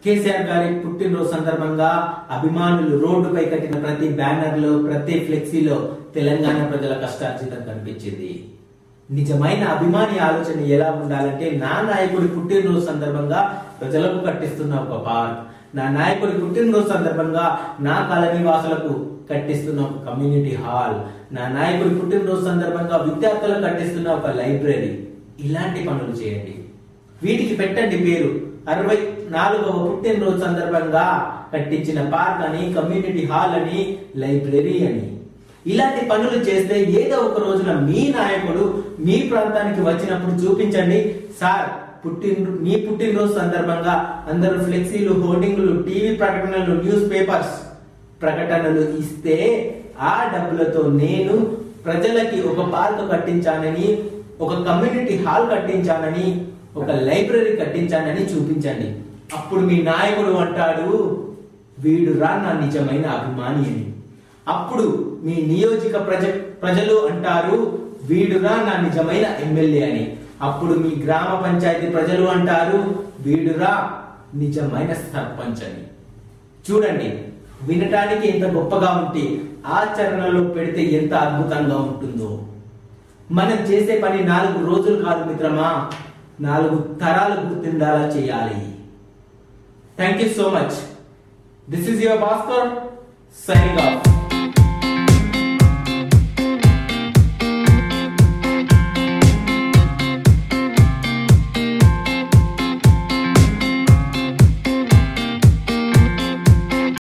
కేసీఆర్ గారి పుట్టినరోజు సందర్భంగా అభిమానులు రోడ్డుపై కట్టిన ప్రతి బ్యానర్ లో ప్రతి ఫ్లెక్సీలో తెలంగాణ ప్రజల కష్టార్జితం కనిపించింది నిజమైన అభిమాని ఆలోచన ఎలా ఉండాలంటే నా నాయకుడి పుట్టినరోజు సందర్భంగా ప్రజలకు కట్టిస్తున్న ఒక పార్క్ నా నాయకుడి పుట్టినరోజు సందర్భంగా నా కాలనీ వాసులకు కట్టిస్తున్న ఒక కమ్యూనిటీ హాల్ నా నాయకుడి పుట్టినరోజు సందర్భంగా విద్యార్థులకు కట్టిస్తున్న ఒక లైబ్రరీ ఇలాంటి పనులు చేయండి వీటికి పెట్టండి పేరు అరవై నాలుగవ పుట్టినరోజు సందర్భంగా కట్టించిన పార్క్ అని కమ్యూనిటీ హాల్ అని లైబ్రరీ అని ఇలాంటి పనులు చేస్తే ఏదో ఒక రోజున మీ నాయకుడు మీ ప్రాంతానికి వచ్చినప్పుడు చూపించండి సార్ పుట్టిన మీ పుట్టినరోజు సందర్భంగా అందరూ ఫ్లెక్సీలు హోర్డింగ్లు టీవీ ప్రకటనలు న్యూస్ పేపర్స్ ప్రకటనలు ఇస్తే ఆ డబ్బులతో నేను ప్రజలకి ఒక పార్క్ కట్టించానని ఒక కమ్యూనిటీ హాల్ కట్టించానని ఒక లైబ్రరీ కట్టించానని చూపించండి అప్పుడు మీ నాయకుడు అంటాడు వీడు రా నా నిజమైన అభిమాని అని అప్పుడు మీ నియోజక ప్రజ ప్రజలు అంటారు వీడురా నా నిజమైన ఎమ్మెల్యే అని అప్పుడు మీ గ్రామ పంచాయతీ ప్రజలు అంటారు వీడురా నిజమైన సర్పంచ్ అని చూడండి వినటానికి ఎంత గొప్పగా ఉంటే ఆచరణలో పెడితే ఎంత అద్భుతంగా ఉంటుందో మనం చేసే పని నాలుగు రోజులు కాదు మిత్రమా నాలుగు తరాలు గుర్తుండాలా చేయాలి thank you so much this is your Bhaskar signing of